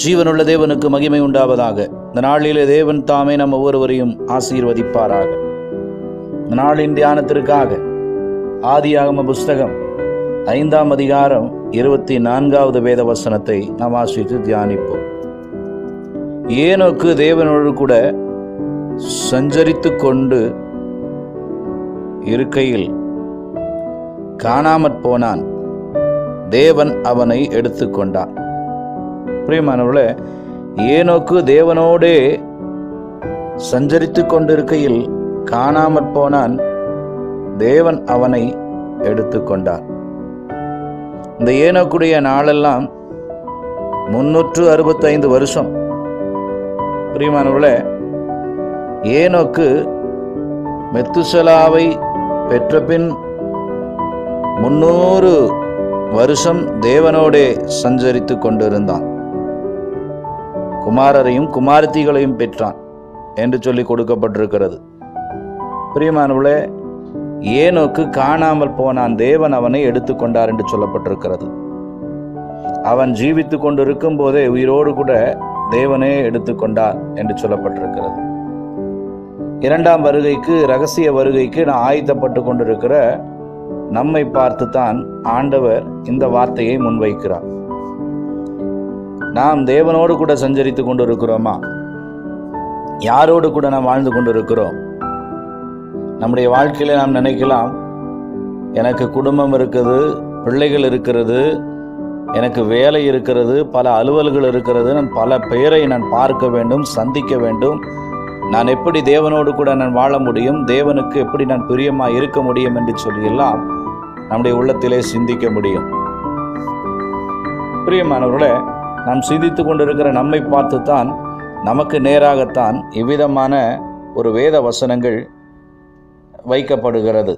ஜீவனுள்ள தேவனுக்கு மகிமை உண்டாவதாக இந்த நாளிலே தேவன் தாமே நம்ம ஒவ்வொருவரையும் ஆசீர்வதிப்பாராக இந்த நாளின் தியானத்திற்காக ஆதியாகம புஸ்தகம் ஐந்தாம் அதிகாரம் இருபத்தி நான்காவது வேத வசனத்தை நாம் ஆசிரித்து தியானிப்போம் ஏனோக்கு தேவனோடு கூட சஞ்சரித்து கொண்டு இருக்கையில் காணாமற் போனான் தேவன் அவனை எடுத்துக்கொண்டான் பிரியமானவர்களே ஏனோக்கு தேவனோடே சஞ்சரித்து கொண்டிருக்கையில் காணாமற் போனான் தேவன் அவனை எடுத்துக்கொண்டார் இந்த ஏனோக்குடைய நாளெல்லாம் முன்னூற்று அறுபத்தைந்து வருஷம் பிரியமானவர்களே ஏனோக்கு மெத்துசலாவை பெற்ற பின் முன்னூறு வருஷம் தேவனோடே சஞ்சரித்து கொண்டிருந்தான் குமாரரையும் குமாரத்திகளையும் பெற்றான் என்று சொல்லி கொடுக்கப்பட்டிருக்கிறது பிரியமானவளே ஏனோக்கு காணாமல் போனான் தேவன் அவனை எடுத்துக்கொண்டார் என்று சொல்லப்பட்டிருக்கிறது அவன் ஜீவித்து கொண்டிருக்கும் போதே உயிரோடு கூட தேவனே எடுத்துக்கொண்டார் என்று சொல்லப்பட்டிருக்கிறது இரண்டாம் வருகைக்கு ரகசிய வருகைக்கு நான் ஆயத்தப்பட்டு கொண்டிருக்கிற நம்மை பார்த்து தான் ஆண்டவர் இந்த வார்த்தையை முன்வைக்கிறார் நாம் தேவனோடு கூட சஞ்சரித்து கொண்டிருக்கிறோமா யாரோடு கூட நாம் வாழ்ந்து கொண்டிருக்கிறோம் நம்முடைய வாழ்க்கையில நாம் நினைக்கலாம் எனக்கு குடும்பம் இருக்குது பிள்ளைகள் இருக்கிறது எனக்கு வேலை இருக்கிறது பல அலுவல்கள் இருக்கிறது நான் பல பெயரை நான் பார்க்க வேண்டும் சந்திக்க வேண்டும் நான் எப்படி தேவனோடு கூட நான் வாழ முடியும் தேவனுக்கு எப்படி நான் பிரியமா இருக்க முடியும் என்று சொல்லியெல்லாம் நம்முடைய உள்ளத்திலே சிந்திக்க முடியும் பிரியமானவர்களே நாம் சிந்தித்து கொண்டிருக்கிற நம்மை பார்த்து தான் நமக்கு நேராகத்தான் இவ்விதமான ஒரு வேத வசனங்கள் வைக்கப்படுகிறது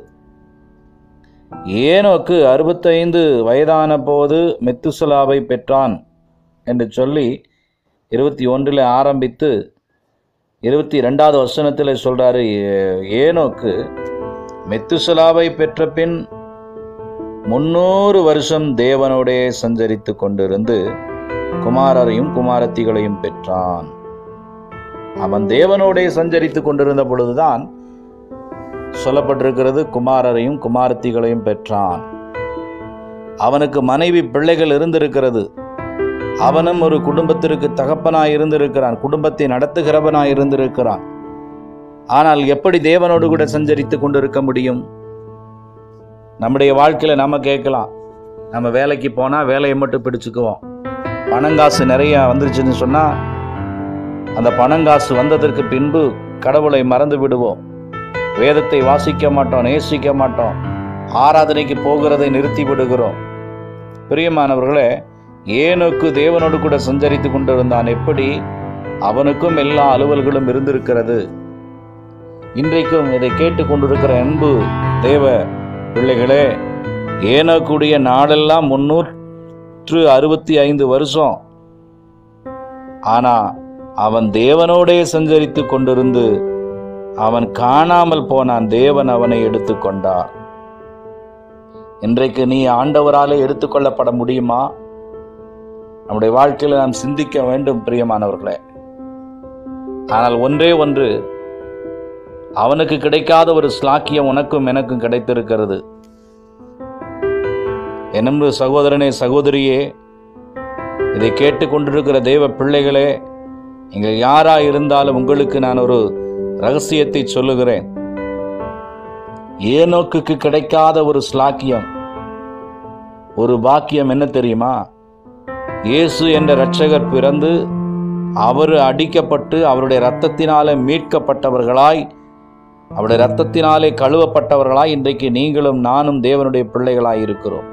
ஏனோக்கு அறுபத்தைந்து வயதான போது மெத்துசலாவை பெற்றான் என்று சொல்லி இருபத்தி ஒன்றில் ஆரம்பித்து இருபத்தி ரெண்டாவது வசனத்தில் சொல்றாரு "ஏ- ஏனோக்கு மெத்துசலாவை பெற்ற பின் முன்னூறு வருஷம் தேவனோடே சஞ்சரித்து கொண்டிருந்து குமாரரையும் குமாரத்திகளையும் பெற்றான் அவன் தேவனோடே சஞ்சரித்து கொண்டிருந்த பொழுதுதான் சொல்லப்பட்டிருக்கிறது குமாரரையும் குமாரத்திகளையும் பெற்றான் அவனுக்கு மனைவி பிள்ளைகள் இருந்திருக்கிறது அவனும் ஒரு குடும்பத்திற்கு தகப்பனாய் இருந்திருக்கிறான் குடும்பத்தை நடத்துகிறவனாய் இருந்திருக்கிறான் ஆனால் எப்படி தேவனோடு கூட சஞ்சரித்து கொண்டிருக்க முடியும் நம்முடைய வாழ்க்கையில நம்ம கேட்கலாம் நம்ம வேலைக்கு போனா வேலையை மட்டும் பிடிச்சுக்குவோம் பணங்காசு நிறைய வந்துருச்சுன்னு சொன்னா அந்த பணங்காசு வந்ததற்கு பின்பு கடவுளை மறந்து விடுவோம் வேதத்தை வாசிக்க மாட்டோம் நேசிக்க மாட்டோம் ஆராதனைக்கு போகிறதை நிறுத்தி விடுகிறோம் பிரியமானவர்களே ஏனுக்கு தேவனோடு கூட சஞ்சரித்து கொண்டிருந்தான் எப்படி அவனுக்கும் எல்லா அலுவல்களும் இருந்திருக்கிறது இன்றைக்கும் இதை கேட்டுக் கொண்டிருக்கிற அன்பு தேவ பிள்ளைகளே ஏனோக்குடைய நாளெல்லாம் முன்னூற்று அறுபத்தி ஐந்து வருஷம் ஆனா அவன் தேவனோடே சஞ்சரித்து கொண்டிருந்து அவன் காணாமல் போனான் தேவன் அவனை எடுத்துக்கொண்டார் இன்றைக்கு நீ ஆண்டவராலே எடுத்துக்கொள்ளப்பட முடியுமா நம்முடைய வாழ்க்கையில நாம் சிந்திக்க வேண்டும் பிரியமானவர்களே ஆனால் ஒன்றே ஒன்று அவனுக்கு கிடைக்காத ஒரு ஸ்லாக்கியம் உனக்கும் எனக்கும் கிடைத்திருக்கிறது என்னும் சகோதரனே சகோதரியே இதை கேட்டுக்கொண்டிருக்கிற தேவ பிள்ளைகளே நீங்கள் யாரா இருந்தாலும் உங்களுக்கு நான் ஒரு ரகசியத்தை சொல்லுகிறேன் ஏனோக்குக்கு கிடைக்காத ஒரு ஸ்லாக்கியம் ஒரு பாக்கியம் என்ன தெரியுமா இயேசு என்ற இரட்சகர் பிறந்து அவர் அடிக்கப்பட்டு அவருடைய இரத்தத்தினாலே மீட்கப்பட்டவர்களாய் அவருடைய இரத்தத்தினாலே கழுவப்பட்டவர்களாய் இன்றைக்கு நீங்களும் நானும் தேவனுடைய பிள்ளைகளாய் இருக்கிறோம்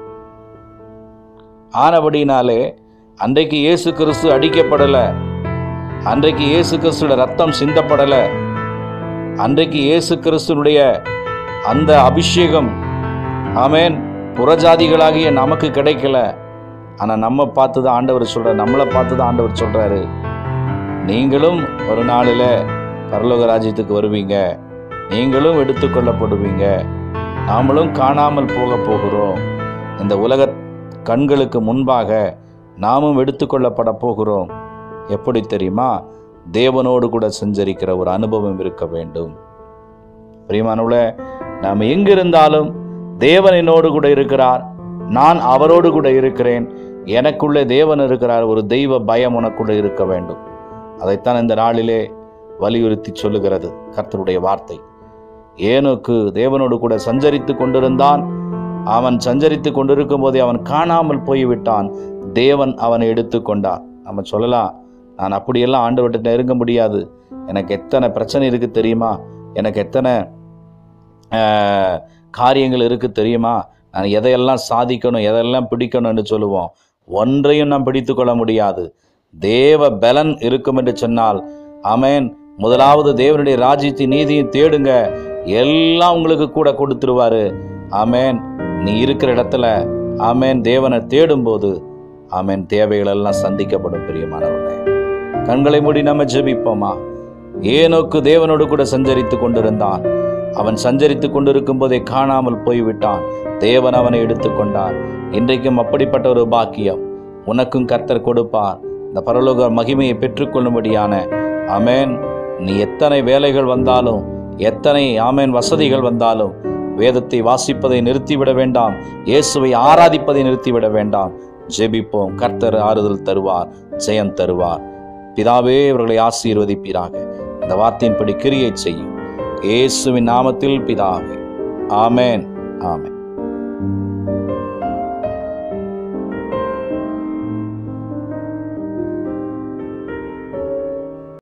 ஆனபடினாலே அன்றைக்கு இயேசு கிறிஸ்து அடிக்கப்படலை அன்றைக்கு இயேசு கிறிஸ்துவோட ரத்தம் சிந்தப்படலை அன்றைக்கு இயேசு கிறிஸ்துனுடைய அந்த அபிஷேகம் ஆமென் புறஜாதிகளாகிய நமக்கு கிடைக்கல ஆனால் நம்ம பார்த்து தான் ஆண்டவர் சொல்கிறார் நம்மளை பார்த்து தான் ஆண்டவர் சொல்கிறாரு நீங்களும் ஒரு நாளில் பரலோக ராஜ்யத்துக்கு வருவீங்க நீங்களும் எடுத்துக்கொள்ளப்படுவீங்க நாமளும் காணாமல் போக போகிறோம் இந்த உலக கண்களுக்கு முன்பாக நாமும் எடுத்துக்கொள்ளப்பட போகிறோம் எப்படி தெரியுமா தேவனோடு கூட சஞ்சரிக்கிற ஒரு அனுபவம் இருக்க வேண்டும் பிரியமானவளே நாம் எங்கிருந்தாலும் தேவன் என்னோடு கூட இருக்கிறார் நான் அவரோடு கூட இருக்கிறேன் எனக்குள்ளே தேவன் இருக்கிறார் ஒரு தெய்வ பயம் உனக்குள்ள இருக்க வேண்டும் அதைத்தான் இந்த நாளிலே வலியுறுத்தி சொல்லுகிறது கர்த்தருடைய வார்த்தை ஏனோக்கு தேவனோடு கூட சஞ்சரித்து கொண்டிருந்தான் அவன் சஞ்சரித்து கொண்டிருக்கும் போதே அவன் காணாமல் போய்விட்டான் தேவன் அவனை எடுத்துக்கொண்டான் நம்ம சொல்லலாம் நான் அப்படியெல்லாம் ஆண்டவர்கிட்ட நெருங்க முடியாது எனக்கு எத்தனை பிரச்சனை இருக்கு தெரியுமா எனக்கு எத்தனை ஆஹ், காரியங்கள் இருக்கு தெரியுமா நான் எதையெல்லாம் சாதிக்கணும் எதையெல்லாம் பிடிக்கணும்னு சொல்லுவோம் ஒன்றையும் நாம் பிடித்து கொள்ள முடியாது தேவ பலன் இருக்கும் என்று சொன்னால் ஆமென் முதலாவது தேவனுடைய ராஜ்யத்தை நீதியும் தேடுங்க எல்லாம் உங்களுக்கு கூட கொடுத்துருவாரு ஆமென் நீ இருக்கிற இடத்துல ஆமென் தேவனை தேடும்போது ஆமென் தேவைகள் எல்லாம் சந்திக்கப்படும் பிரியமானவர்களே கண்களை மூடி நம்ம ஜெபிப்போமா ஏனோக்கு தேவனோடு கூட சஞ்சரித்து கொண்டிருந்தான் அவன் சஞ்சரித்து கொண்டிருக்கும் போதே காணாமல் போய்விட்டான் தேவன் அவனை எடுத்துக்கொண்டார் இன்றைக்கும் அப்படிப்பட்ட ஒரு பாக்கியம் உனக்கும் கர்த்தர் கொடுப்பார் இந்த பரலோக மகிமையை பெற்றுக்கொள்ளும்படியான ஆமென் நீ எத்தனை வேலைகள் வந்தாலும் எத்தனை ஆமென் வசதிகள் வந்தாலும் வேதத்தை வாசிப்பதை நிறுத்திவிட வேண்டாம் இயேசுவை ஆராதிப்பதை நிறுத்திவிட வேண்டாம் ஜெபிப்போம் கர்த்தர் ஆறுதல் தருவார் ஜெயம் தருவார் பிதாவே இவர்களை ஆசீர்வதிப்பீராக இந்த வார்த்தையின்படி கிரியை செய்யும் இயேசுவின் நாமத்தில் பிதாவே ஆமென் ஆமென்